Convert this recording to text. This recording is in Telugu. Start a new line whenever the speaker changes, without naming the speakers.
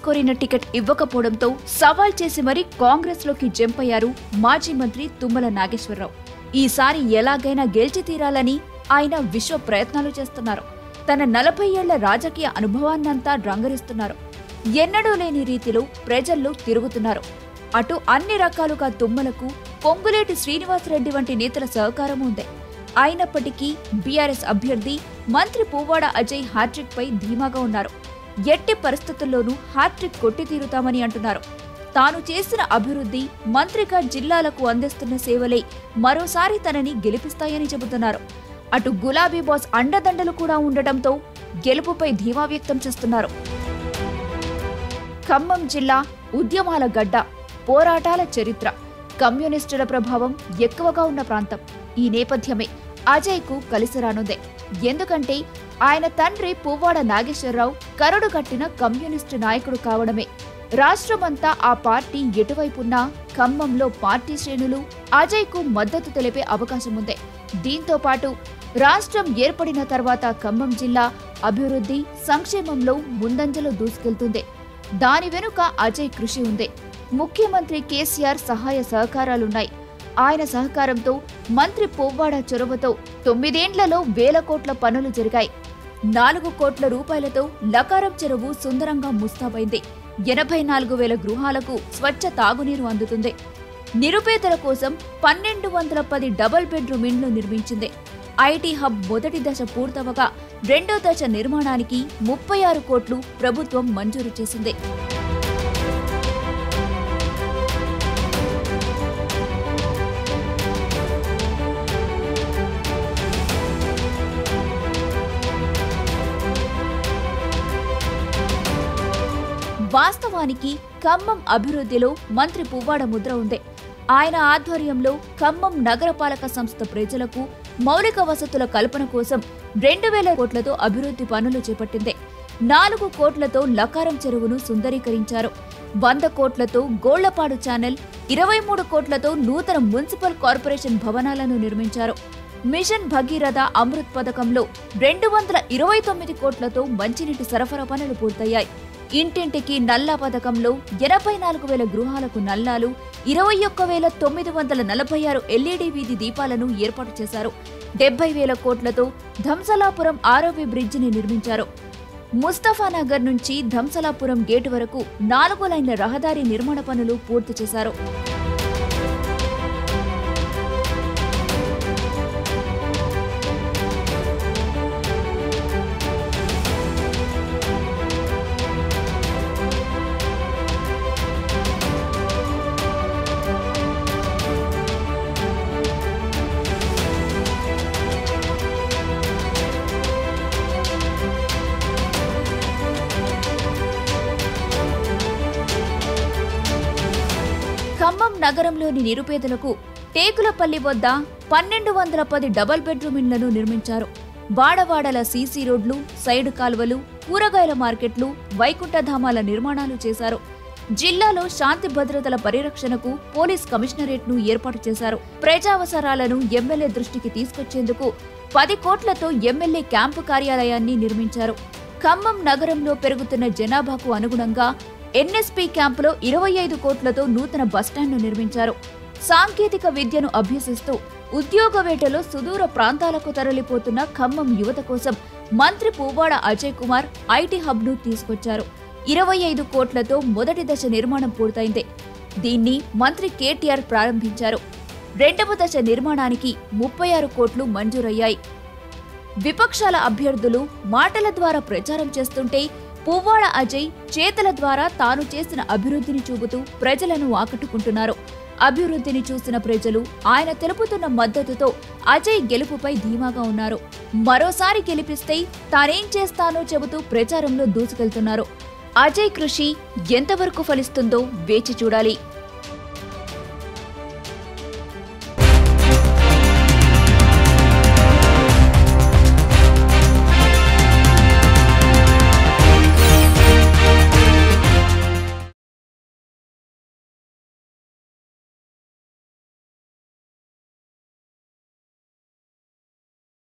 కోరిన టికెట్ ఇవ్వకపోవడంతో సవాల్ చేసి మరీ కాంగ్రెస్ లోకి జంప్ అయ్యారు మాజీ మంత్రి తుమ్మల నాగేశ్వరరావు ఈసారి ఎలాగైనా గెలిచి తీరాలని ఆయన విశ్వ ప్రయత్నాలు చేస్తున్నారు తన నలభై ఏళ్ల రాజకీయ అనుభవాన్నంతా రంగరిస్తున్నారు ఎన్నడూ లేని రీతిలో ప్రజల్లో తిరుగుతున్నారు అటు అన్ని రకాలుగా తుమ్మలకు పొంగులేటి శ్రీనివాసరెడ్డి వంటి నేతల సహకారం ఉంది అయినప్పటికీ బీఆర్ఎస్ అభ్యర్థి మంత్రి పువ్వాడ అజయ్ హ్యాట్రిక్ పై ధీమాగా ఉన్నారు ఎట్టి పరిస్థితుల్లోనూ హ్యాట్రిక్ కొట్టి తీరుతామని అంటున్నారు తాను చేసిన అభివృద్ధి మంత్రిగా జిల్లాలకు అందిస్తున్న సేవలే మరోసారి తనని గెలిపిస్తాయని చెబుతున్నారు అటు గులాబీ బాస్ అండదండలు కూడా ఉండటంతో గెలుపుపై ధీమా వ్యక్తం చేస్తున్నారు ఖమ్మం జిల్లా ఉద్యమాల గడ్డ పోరాటాల చరిత్ర కమ్యూనిస్టుల ప్రభావం ఎక్కువగా ఉన్న ప్రాంతం ఈ నేపథ్యమే అజయ్కు కలిసి రానుందే ఎందుకంటే ఆయన తండ్రి పువ్వాడ నాగేశ్వరరావు కరడు కట్టిన కమ్యూనిస్టు నాయకుడు కావడమే రాష్ట్రమంతా ఆ పార్టీ ఎటువైపున్నా ఖమ్మంలో పార్టీ శ్రేణులు అజయ్కు మద్దతు తెలిపే అవకాశం ఉంది దీంతో పాటు రాష్ట్రం ఏర్పడిన తర్వాత ఖమ్మం జిల్లా అభివృద్ధి సంక్షేమంలో ముందంజలో దూసుకెళ్తుంది దాని వెనుక అజయ్ కృషి ఉంది ముఖ్యమంత్రి కేసీఆర్ సహాయ సహకారాలున్నాయి ఆయన సహకారంతో మంత్రి పొవ్వాడ చొరవతో తొమ్మిదేండ్లలో వేల కోట్ల పనులు జరిగాయి నాలుగు కోట్ల రూపాయలతో లకారం చెరువు సుందరంగా ముస్తాబైంది ఎనభై నాలుగు వేల గృహాలకు స్వచ్ఛ తాగునీరు అందుతుంది నిరుపేదల కోసం పన్నెండు వందల పది డబుల్ బెడ్రూమ్ ఇండ్లు నిర్మించింది ఐటీ హబ్ మొదటి దశ పూర్తవగా రెండో దశ నిర్మాణానికి ముప్పై ఆరు కోట్లు ప్రభుత్వం మంజూరు చేసింది వాస్తవానికి ఖమ్మం అభివృద్ధిలో మంత్రి పువ్వాడ ముద్ర ఉంది ఆయన ఆధ్వర్యంలో ఖమ్మం నగరపాలక సంస్థ ప్రజలకు మౌలిక వసతుల కల్పన కోసం రెండు వేల కోట్లతో అభివృద్ధి పనులు చేపట్టింది నాలుగు కోట్లతో లకారం చెరువును సుందరీకరించారు వంద కోట్లతో గోళ్లపాడు ఛానల్ ఇరవై మూడు కోట్లతో నూతన మున్సిపల్ కార్పొరేషన్ భవనాలను నిర్మించారు మిషన్ భగీరథ అమృత్ పథకంలో రెండు వందల ఇరవై తొమ్మిది కోట్లతో మంచినీటి సరఫరా పనులు పూర్తయ్యాయి ఇంటింటికి నల్లా పథకంలో ఎనభై నాలుగు వేల గృహాలకు నల్లాలు ఇరవై ఒక్క వేల తొమ్మిది వందల నలభై ఆరు ఎల్ఈడి వీధి దీపాలను ఏర్పాటు చేశారు డెబ్బై వేల కోట్లతో ధంసలాపురం ఆరోగ్య బ్రిడ్జిని నిర్మించారు ముస్తఫానగర్ నుంచి ధంసలాపురం గేటు వరకు నాలుగు లైన్ల రహదారి నిర్మాణ పనులు పూర్తి చేశారు ఖమ్మం నగరంలోని నిరుపేదలకు టేకులపల్లి వద్ద పన్నెండు వందల పది డబుల్ బెడ్రూమ్ ఇండ్లను నిర్మించారు వాడవాడల సీసీ రోడ్లు సైడ్ కాల్వలు కూరగాయల మార్కెట్లు వైకుంఠధామాల నిర్మాణాలు చేశారు జిల్లాలో శాంతి భద్రతల పరిరక్షణకు పోలీస్ కమిషనరేట్ ను ఏర్పాటు చేశారు ప్రజావసరాలను ఎమ్మెల్యే దృష్టికి తీసుకొచ్చేందుకు పది కోట్లతో ఎమ్మెల్యే క్యాంపు కార్యాలయాన్ని నిర్మించారు ఖమ్మం నగరంలో పెరుగుతున్న జనాభాకు అనుగుణంగా ఎన్ఎస్పీ క్యాంపులో ఇరవై ఐదు కోట్లతో నూతన బస్టాండ్ను నిర్మించారు సాంకేతిక విద్యను అభ్యసిస్తూ ఉద్యోగ వేటలో సుదూర ప్రాంతాలకు తరలిపోతున్న ఖమ్మం యువత కోసం మంత్రి పువ్వాడ అజయ్ కుమార్ ఐటీ హబ్ను తీసుకొచ్చారు ఇరవై ఐదు కోట్లతో మొదటి దశ నిర్మాణం పూర్తయింది దీన్ని మంత్రి కేటీఆర్ ప్రారంభించారు రెండవ దశ నిర్మాణానికి ముప్పై ఆరు కోట్లు మంజూరయ్యాయి విపక్షాల అభ్యర్థులు మాటల ద్వారా ప్రచారం చేస్తుంటే పువ్వాడ అజయ్ చేతల ద్వారా తాను చేసిన అభివృద్ధిని చూపుతూ ప్రజలను ఆకట్టుకుంటున్నారు అభివృద్ధిని చూసిన ప్రజలు ఆయన తెలుపుతున్న మద్దతుతో అజయ్ గెలుపుపై ధీమాగా ఉన్నారు మరోసారి గెలిపిస్తే తానేం చేస్తానో చెబుతూ ప్రచారంలో దూసుకెళ్తున్నారు అజయ్ కృషి ఎంతవరకు ఫలిస్తుందో వేచి చూడాలి